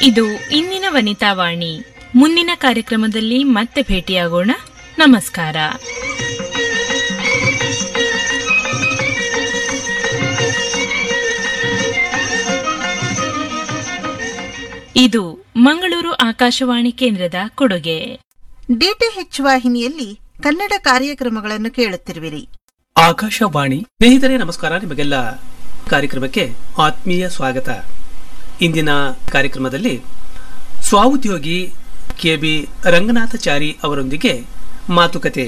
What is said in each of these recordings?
ಇದು ಇಂದಿನ ವನಿತಾವಾಣಿ ಮುಂದಿನ ಕಾರ್ಯಕ್ರಮದಲ್ಲಿ ಮತ್ತೆ ಭೇಟಿಯಾಗೋಣ ನಮಸ್ಕಾರ ಇದು ಮಂಗಳೂರು ಆಕಾಶವಾಣಿ ಕೇಂದ್ರದ ಕೊಡುಗೆ ಡಿಟಿಎಚ್ ವಾಹಿನಿಯಲ್ಲಿ ಕನ್ನಡ ಕಾರ್ಯಕ್ರಮಗಳನ್ನು ಕೇಳುತ್ತಿರುವಿರಿ ಆಕಾಶವಾಣಿ ಸ್ನೇಹಿತರೆ ನಮಸ್ಕಾರ ನಿಮಗೆಲ್ಲ ಕಾರ್ಯಕ್ರಮಕ್ಕೆ ಆತ್ಮೀಯ ಸ್ವಾಗತ ಇಂದಿನ ಕಾರ್ಯಕ್ರಮದಲ್ಲಿ ಸ್ವಾಉದ್ಯೋಗಿ ಕೆ ಬಿ ರಂಗನಾಥಚಾರಿ ಅವರೊಂದಿಗೆ ಮಾತುಕತೆ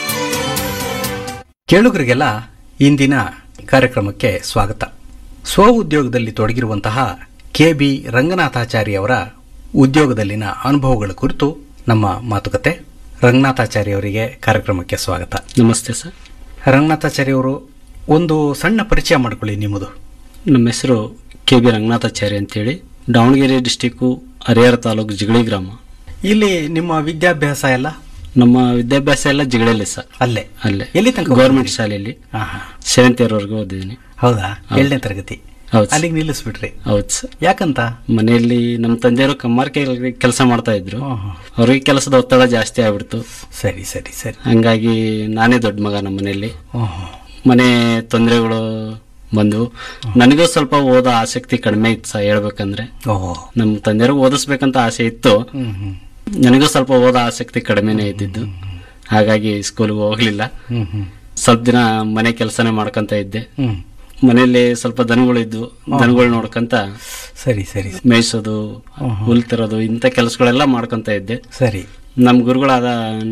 ಕೇಳುಗರಿಗೆಲ್ಲ ಇಂದಿನ ಕಾರ್ಯಕ್ರಮಕ್ಕೆ ಸ್ವಾಗತ ಸ್ವ ಉದ್ಯೋಗದಲ್ಲಿ ತೊಡಗಿರುವಂತಹ ಕೆ ಬಿ ರಂಗನಾಥಾಚಾರಿ ಅವರ ಉದ್ಯೋಗದಲ್ಲಿನ ಅನುಭವಗಳ ಕುರಿತು ನಮ್ಮ ಮಾತುಕತೆ ರಂಗನಾಥಾಚಾರಿ ಅವರಿಗೆ ಕಾರ್ಯಕ್ರಮಕ್ಕೆ ಸ್ವಾಗತ ನಮಸ್ತೆ ಸರ್ ರಂಗನಾಥಾಚಾರಿ ಅವರು ಒಂದು ಸಣ್ಣ ಪರಿಚಯ ಮಾಡಿಕೊಳ್ಳಿ ನಿಮ್ಮದು ನಮ್ಮ ಹೆಸರು ಕೆ ಬಿ ರಂಗನಾಥಾಚಾರ್ಯ ಅಂತೇಳಿ ದಾವಣಗೆರೆ ಡಿಸ್ಟಿಕ್ಕು ಹರಿಹರ ತಾಲೂಕು ಜಿಗಳಿ ಗ್ರಾಮ ಇಲ್ಲಿ ನಿಮ್ಮ ವಿದ್ಯಾಭ್ಯಾಸ ಎಲ್ಲ ನಮ್ಮ ವಿದ್ಯಾಭ್ಯಾಸ ಎಲ್ಲ ಜಿಗಳೆಯಲ್ಲಿ ಸರ್ ಅಲ್ಲೇ ಅಲ್ಲೇ ಎಲ್ಲಿ ತನಕ ಗೌರ್ಮೆಂಟ್ ಶಾಲೆಯಲ್ಲಿ ಹಾ ಹಾ ಸೆವೆಂತ್ ಇಯರ್ ವರೆಗೂ ಓದಿದ್ದೀನಿ ಹೌದಾ ಏಳನೇ ತರಗತಿ ಹೌದು ಸರ್. ಅಲ್ಲಿಗೆ ನಿಲ್ಲಿಸ್ಬಿಟ್ರಿ ಹೌದು ಸರ್ ಯಾಕಂತ ಮನೆಯಲ್ಲಿ ನಮ್ಮ ತಂದೆಯವರು ಕಮ್ಮಾರ್ಕೆ ಕೆಲಸ ಮಾಡ್ತಾ ಇದ್ರು ಹ್ಮ್, ಹ್ಮ್. ಅವ್ರಿಗೆ ಕೆಲಸದ ಒತ್ತಡ ಜಾಸ್ತಿ ಆಗ್ಬಿಡ್ತು ಸರಿ ಸರಿ ಸರಿ ಹಂಗಾಗಿ ನಾನೇ ದೊಡ್ಡ ಮಗ ನಮ್ಮ ಮನೆಯಲ್ಲಿ ಹ್ಮ್, ಹ್ಮ್. ಮನೆ ತೊಂದರೆಗಳು ಬಂದವು ನನಗೂ ಸ್ವಲ್ಪ ಓದೋ ಆಸಕ್ತಿ ಕಡಿಮೆ ಇತ್ತು ಸರ್ ಹೇಳ್ಬೇಕಂದ್ರೆ ಓಹೋ ನಮ್ಮ ತಂದೆಯವ್ರಿಗೆ ಓದಿಸ್ಬೇಕಂತ ಆಸೆ ಇತ್ತು ಹ್ಮ್ ಹ್ಮ್ ನನಗೂ ಸ್ವಲ್ಪ ಓದೋ ಆಸಕ್ತಿ ಕಡಿಮೆನೇ ಇದ್ದಿದ್ದು ಹಾಗಾಗಿ ಸ್ಕೂಲ್ಗೆ ಹೋಗ್ಲಿಲ್ಲ ಹ್ಮ್ ಹ್ಮ್ ಸ್ವಲ್ಪ ದಿನ ಮನೆ ಕೆಲಸನೇ ಮಾಡ್ಕೊಂತ ಇದ್ದೆ ಹ್ಮ್ ಮನೆಯಲ್ಲಿ ಸ್ವಲ್ಪ ದನಗಳು ಇದ್ವು ದನಗಳು ನೋಡ್ಕೊಂತ ಸರಿ ಸರಿ ಮೇಯಿಸೋದು ಹುಲ್ ತರೋದು ಇಂಥ ಕೆಲಸಗಳೆಲ್ಲ ಮಾಡ್ಕೊಂತ ಇದ್ದೆ ಸರಿ ನಮ್ಮ ಗುರುಗಳಾದ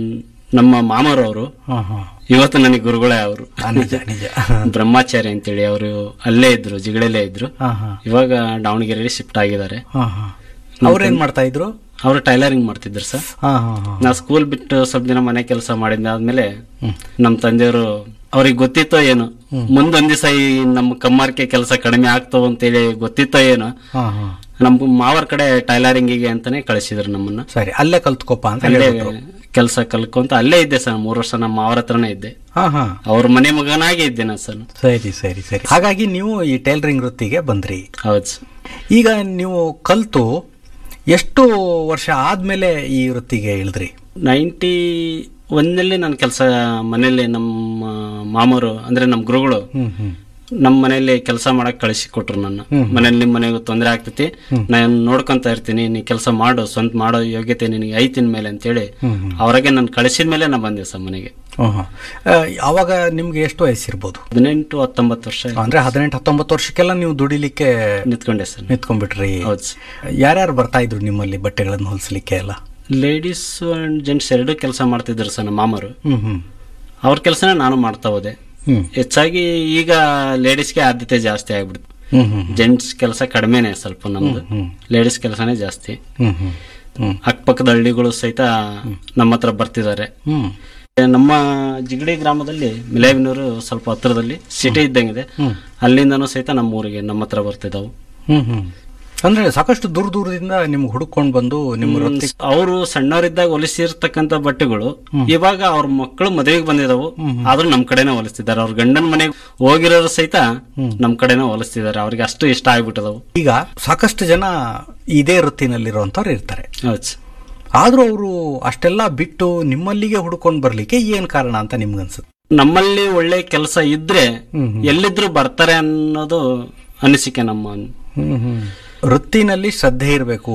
ನಮ್ಮ ಮಾಮರವರು ಹಾ ಹಾ ಇವತ್ತು ನನಗೆ ಗುರುಗಳೇ ಅವರು ಆ, ನಿಜ ನಿಜ ಬ್ರಹ್ಮಾಚಾರ್ಯ ಅಂತೇಳಿ ಅವರು ಅಲ್ಲೇ ಇದ್ರು ಜಿಗಳಲ್ಲೇ ಇದ್ರು ಹಾ ಹಾ ಇವಾಗ ದಾವಣಗೆರೆಯಲ್ಲಿ ಶಿಫ್ಟ್ ಆಗಿದ್ದಾರೆ ಹಾ ಹಾ ಅವ್ರೇನ್ ಮಾಡ್ತಾ ಇದ್ರು ಅವರು ಟೈಲರಿಂಗ್ ಮಾಡ್ತಿದ್ರು ಸರ್ ಹಾ ಹಾ ಹಾ ನಾ ಸ್ಕೂಲ್ ಬಿಟ್ಟು ಸ್ವಲ್ಪ ದಿನ ಮನೆ ಕೆಲಸ ಮಾಡಿದ್ದಾದ್ಮೇಲೆ ನಮ್ಮ ತಂದೆಯವರು ಅವ್ರಿಗೆ ಗೊತ್ತಿತ್ತೋ ಏನು ಮುಂದೊಂದ್ ದಿವಸ ಈ ನಮ್ಮ ಕಮ್ಮಾರ್ಕೆ ಕೆಲಸ ಕಡಿಮೆ ಆಗ್ತಾವ ಅಂತೇಳಿ ಗೊತ್ತಿತ್ತೋ ಏನು ಹಾ ಹಾ ನಮ್ ಮಾವರ್ ಕಡೆ ಟೈಲರಿಂಗಿಗೆ ಅಂತಾನೆ ಕಳಿಸಿದ್ರು ನಮ್ಮನ್ನ ಸರಿ ಅಲ್ಲೇ ಕಲ್ತ್ಕೊಪ್ಪ ಅಂತ ಅಲ್ಲೇ ಹೇಳ್ಬಿಟ್ರು ಕೆಲಸ ಕಲ್ಕೊಂತ ಅಲ್ಲೇ ಇದ್ದೆ ಸರ್ ಮೂರು ವರ್ಷ ನಮ್ಮ ಮಾವರ ಹತ್ರನೇ ಇದ್ದೆ ಹಾ ಹಾ ಅವ್ರ ಮನೆ ಮಗನಾಗೆ ಇದ್ದೆ ನಾ ಸರ್ ಸರಿ ಸರಿ ಸರಿ ಹಾಗಾಗಿ ನೀವು ಈ ಟೈಲರಿಂಗ್ ವೃತ್ತಿಗೆ ಬಂದ್ರಿ ಹೌದು ಸರ್ ಈಗ ನೀವು ಕಲ್ತು ಎಷ್ಟು ವರ್ಷ ಆದ್ಮೇಲೆ ಈ ವೃತ್ತಿಗೆ ಇಳಿದ್ರಿ ನೈಂಟಿ ಒಂದಲ್ಲಿ ನನ್ನ ಕೆಲಸ ಮನೇಲಿ ನಮ್ಮ ಮಾಮರು ಅಂದ್ರೆ ನಮ್ಮ ಗುರುಗಳು ಹ್ಮ್ ಹ್ಮ್ ನಮ್ಮ ಮನೆಯಲ್ಲಿ ಕೆಲಸ ಮಾಡಕ್ ಕಳಿಸಿ ಕೊಟ್ರು ನನ್ನ ಮನೇಲಿ ನಿಮ್ಮ ಮನೆಗೂ ತೊಂದರೆ ಆಗ್ತೈತಿ ನಾನು ನೋಡ್ಕೊಂತ ಇರ್ತೀನಿ ನೀ ಕೆಲಸ ಮಾಡು ಸ್ವಂತ ಮಾಡೋ ಯೋಗ್ಯತೆ ನಿನಗೆ ಐತಿನ ಮೇಲೆ ಅಂತೇಳಿ ಅವ್ರಿಗೆ ನಾನು ಕಳಿಸಿದ ಮೇಲೆ ನಾ ಬಂದೆ ಸರ್ ಮನೆಗೆ ಹ್ಮ್ ಹ್ಮ್. ಆ, ಅವಾಗ ನಿಮ್ಗೆ ಎಷ್ಟು ವಯಸ್ಸಿರ್ಬೋದು ಹದಿನೆಂಟು ಹತ್ತೊಂಬತ್ತು ವರ್ಷ ಅಂದ್ರೆ ಹದಿನೆಂಟು ಹತ್ತೊಂಬತ್ತು ವರ್ಷಕ್ಕೆಲ್ಲ ನೀವು ದುಡಿಲಿಕ್ಕೆ ನಿಂತ್ಕೊಂಡೆ ಸರ್ ನಿಂತ್ಕೊಂಡ್ಬಿಟ್ರಿ ಹೌದು ಸರ್ ಯಾರ್ಯಾರು ಬರ್ತಾ ಇದ್ರು ನಿಮ್ಮಲ್ಲಿ ಬಟ್ಟೆಗಳನ್ನು ಹೊಲಿಸ್ಲಿಕ್ಕೆ ಎಲ್ಲ ಲೇಡೀಸ್ ಅಂಡ್ ಜೆಂಟ್ಸ್ ಎರಡೂ ಕೆಲಸ ಮಾಡ್ತಿದ್ರು ಸರ್ ನಮ್ಮ ಮಾಮರು ಹ್ಮ್ ಹ್ಮ್ ಅವ್ರ ಕೆಲಸನ ನಾನು ಮಾಡ್ತಾ ಹೋದೆ ಹ್ಮ್ ಹೆಚ್ಚಾಗಿ ಈಗ ಲೇಡೀಸ್ಗೆ ಆದ್ಯತೆ ಜಾಸ್ತಿ ಆಗ್ಬಿಡ್ತು ಹ್ಮ್ ಹ್ಮ್ ಜೆಂಟ್ಸ್ ಕೆಲಸ ಕಡಿಮೆನೆ ಸ್ವಲ್ಪ ನಮ್ದು ಲೇಡೀಸ್ ಕೆಲಸನೇ ಜಾಸ್ತಿ ಹ್ಮ್ ಹ್ಮ್ ಹ್ಮ್ ಅಕ್ಕಪಕ್ಕದ ಹಳ್ಳಿಗಳು ಸಹಿತ ನಮ್ಮ ಹತ್ರ ಬರ್ತಿದ್ದಾರೆ ಹ್ಮ್ ನಮ್ಮ ಜಿಗಡಿ ಗ್ರಾಮದಲ್ಲಿ ಮಿಲೇಬಿನೂರು ಸ್ವಲ್ಪ ಹತ್ರದಲ್ಲಿ ಸಿಟಿ ಇದ್ದಂಗಿದೆ ಅಲ್ಲಿಂದನೂ ಸಹಿತ ನಮ್ಮ ಊರಿಗೆ ನಮ್ಮ ಹತ್ರ ಬರ್ತಿದ್ದಾವು ಹ್ಮ್ ಹ್ಮ್ ಅಂದ್ರೆ ಸಾಕಷ್ಟು ದೂರ ದೂರದಿಂದ ನಿಮ್ಗೆ ಹುಡುಕೊಂಡು ಬಂದು ನಿಮ್ಮ ವೃತ್ತಿ ಅವರು ಸಣ್ಣವರಿದ್ದಾಗ ಹೊಲಿಸಿರ್ತಕ್ಕಂಥ ಬಟ್ಟೆಗಳು ಇವಾಗ ಅವ್ರ ಮಕ್ಕಳು ಮದುವೆಗೆ ಬಂದಿದಾವು ಆದ್ರೂ ನಮ್ ಕಡೆನೇ ಹೊಲಿಸ್ತಿದ್ದಾರೆ ಅವ್ರ ಗಂಡನ ಮನೆಗೆ ಹೋಗಿರೋರು ಸಹಿತ ನಮ್ ಕಡೆನೇ ಹೊಲಿಸ್ತಿದ್ದಾರೆ ಅವ್ರಿಗೆ ಅಷ್ಟು ಇಷ್ಟ ಆಗ್ಬಿಟ್ಟದವು ಈಗ ಸಾಕಷ್ಟು ಜನ ಇದೇ ವೃತ್ತಿನಲ್ಲಿರುವಂತವ್ರು ಇರ್ತಾರೆ ಹೌದು ಸರ್. ಆದ್ರೂ ಅವರು ಅಷ್ಟೆಲ್ಲ ಬಿಟ್ಟು ನಿಮ್ಮಲ್ಲಿಗೆ ಹುಡುಕೊಂಡು ಬರ್ಲಿಕ್ಕೆ ಏನ್ ಕಾರಣ ಅಂತ ನಿಮ್ಗನ್ಸುತ್ತೆ ನಮ್ಮಲ್ಲಿ ಒಳ್ಳೆ ಕೆಲಸ ಇದ್ರೆ ಎಲ್ಲಿದ್ರು ಬರ್ತಾರೆ ಅನ್ನೋದು ಅನಿಸಿಕೆ ನಮ್ಮ ಹ್ಮ್ ಹ್ಮ್ ವೃತ್ತಿನಲ್ಲಿ ಶ್ರದ್ಧೆ ಇರಬೇಕು